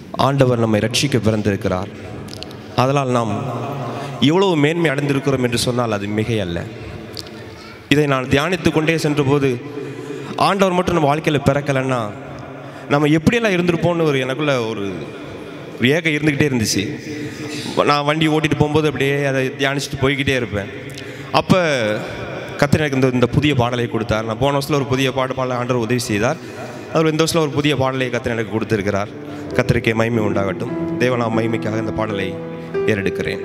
ஆண்டவர் நம்மை ரட்சிக்க பிறந்திருக்கிறார் அதனால் நாம் எவ்வளவு மேன்மை அடைந்திருக்கிறோம் என்று சொன்னால் அது மிகையல்ல இதை நான் தியானித்து கொண்டே சென்றபோது ஆண்டவர் மட்டும் நம்ம வாழ்க்கையில் பிறக்கலைன்னா நம்ம எப்படியெல்லாம் இருந்திருப்போம்னு ஒரு எனக்குள்ள ஒரு ஒரு ஏக்கம் இருந்துக்கிட்டே இருந்துச்சு நான் வண்டி ஓட்டிகிட்டு போகும்போது அப்படியே அதை தியானிச்சுட்டு போய்கிட்டே இருப்பேன் அப்போ கத்திர எனக்கு இந்த இந்த புதிய பாடலை கொடுத்தார் நான் போன வருஷத்தில் ஒரு புதிய பாடு பாடல ஆண்டவர் உதவி செய்தார் அவர் இந்த வருஷத்தில் ஒரு புதிய பாடலை கத்திர எனக்கு கொடுத்திருக்கிறார் கத்திரிக்கை மகிமை உண்டாகட்டும் தேவனா மகிமைக்காக இந்த பாடலை ஏறெடுக்கிறேன்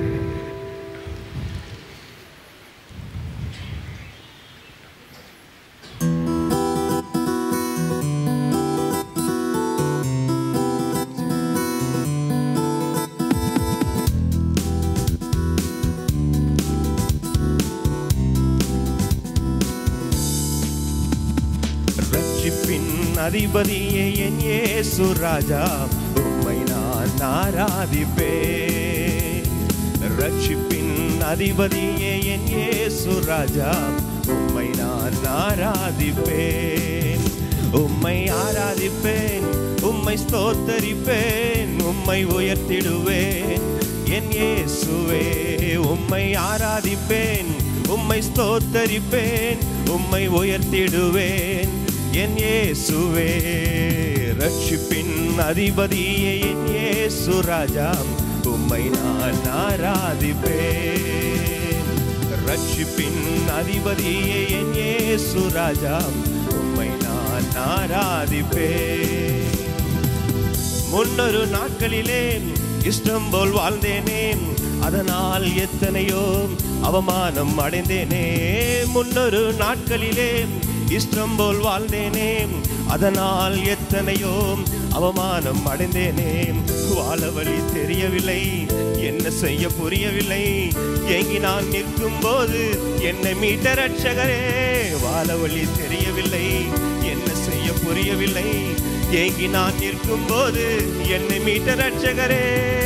ரட்சிப்பின் அதிபதியே என் இயேசு ராஜா உம்மை நான் ஆராதிப்பேன் ரட்சிப்பின் அதிபதியே என் இயேசு ராஜா உம்மை நான் ஆராதிப்பேன் உம்மை ஆராதிப்பேன் உம்மை ஸ்தோத்தரிப்பேன் உம்மை உயர்த்திடுவேன் என் இயேசுவே உம்மை ஆராதிப்பேன் உம்மை ஸ்தோத்தரிப்பேன் உம்மை உயர்த்திடுவேன் என் இயேசுவே ரட்சிப்பின் அதிபதியே என் இயேசு ராஜா உம்மை நான் ஆராதிப்பேன் ரட்சிப்பின் அதிபதியே என் இயேசு ராஜா உம்மை நான் ஆராதிப்பேன் முன்னொரு நாட்களிலே இஷ்டம் போல் வாழ்ந்தேனே அதனால் எத்தனையோ அவமானம் அடைந்தேனே முன்னொரு நாட்களிலே இஷ்டம் போல் வாழ்ந்தேனே அதனால் எத்தனையோ அவமானம் அடைந்தேனே வாழ வழி தெரியவில்லை என்ன செய்ய புரியவில்லை ஏங்கி நான் நிற்கும் போது என்னை மீட்ட ரட்சகரே வாழ வழி தெரியவில்லை என்ன செய்ய புரியவில்லை ஏங்கி நான் நிற்கும் போது என்னை மீட்ட ரட்சகரே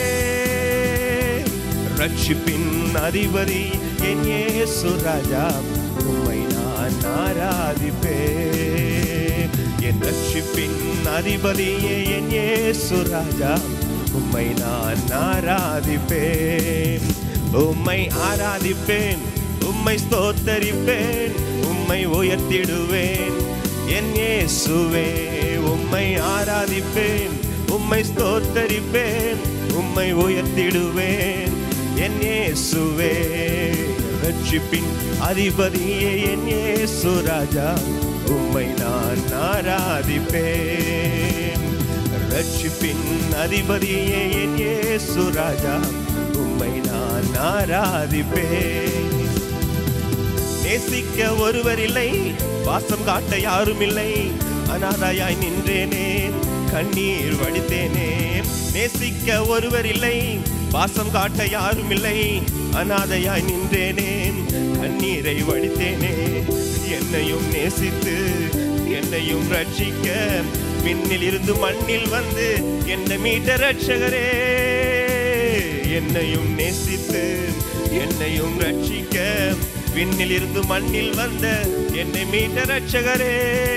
ரட்சிப்பின் அதிபதி என் இயேசு ராஜா உம்மை நான் ஆராதிப்பேன் என் ரட்சிப்பின் அதிபதியே என் இயேசு ராஜா உம்மை நான் ஆராதிப்பேன் உம்மை ஆராதிப்பேன் உம்மை ஸ்தோத்தரிப்பேன் உம்மை உயர்த்திடுவேன் என் இயேசுவே உம்மை ஆராதிப்பேன் உம்மை ஸ்தோத்தரிப்பேன் உம்மை உயர்த்திடுவேன் என் இயேசுவே ரட்சிப்பின் அதிபதியே என் இயேசு ராஜா உம்மை நான் ஆராதிப்பேன் ரட்சிப்பின் அதிபதியே என் இயேசு ராஜா உம்மை நான் ஆராதிப்பேன் நேசிக்க ஒருவர் இல்லை வாசம் காட்ட யாரும் இல்லை அனாதையாய் நின்றேனே கண்ணீர் வடித்தேனே நேசிக்க ஒருவர் இல்லை பாசம் காட்ட யாரும் இல்லை அனாதையாய் நின்றேனே கண்ணீரை வடித்தேனே என்னையும் நேசித்து என்னையும் ரட்சிக்க விண்ணில் இருந்து மண்ணில் வந்து என்னை மீட்ட ரட்சகரே என்னையும் நேசித்து என்னையும் ரட்சிக்க விண்ணில் இருந்து மண்ணில் வந்த என்னை மீட்ட ரட்சகரே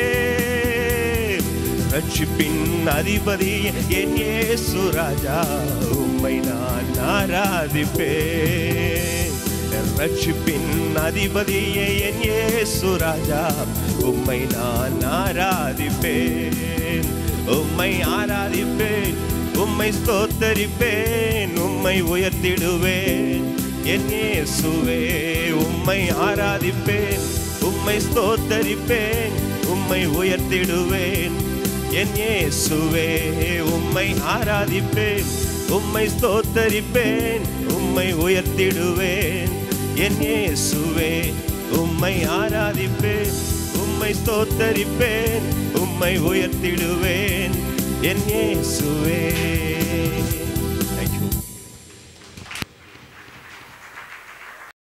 ரட்சிப்பின் அதிபதி என் இயேசு ராஜா உம்மை நான் ஆராதிப்பேன் ரட்சிப்பின் அதிபதியே என் இயேசு ராஜா உம்மை நான் ஆராதிப்பேன் உம்மை ஆராதிப்பேன் உம்மை ஸ்தோத்தரிப்பேன் உம்மை உயர்த்திடுவேன் என் இயேசுவே உம்மை ஆராதிப்பேன் உம்மை ஸ்தோத்தரிப்பேன் உம்மை உயர்த்திடுவேன் என் இயேசுவே உம்மை ஆராதிப்பேன் உம்மை ஸ்தோத்தரிப்பேன் உம்மை உயர்த்திடுவேன் என் இயேசுவே உம்மை ஆராதிப்பேன் உம்மை ஸ்தோத்தரிப்பேன் உம்மை உயர்த்திடுவேன் என் இயேசுவே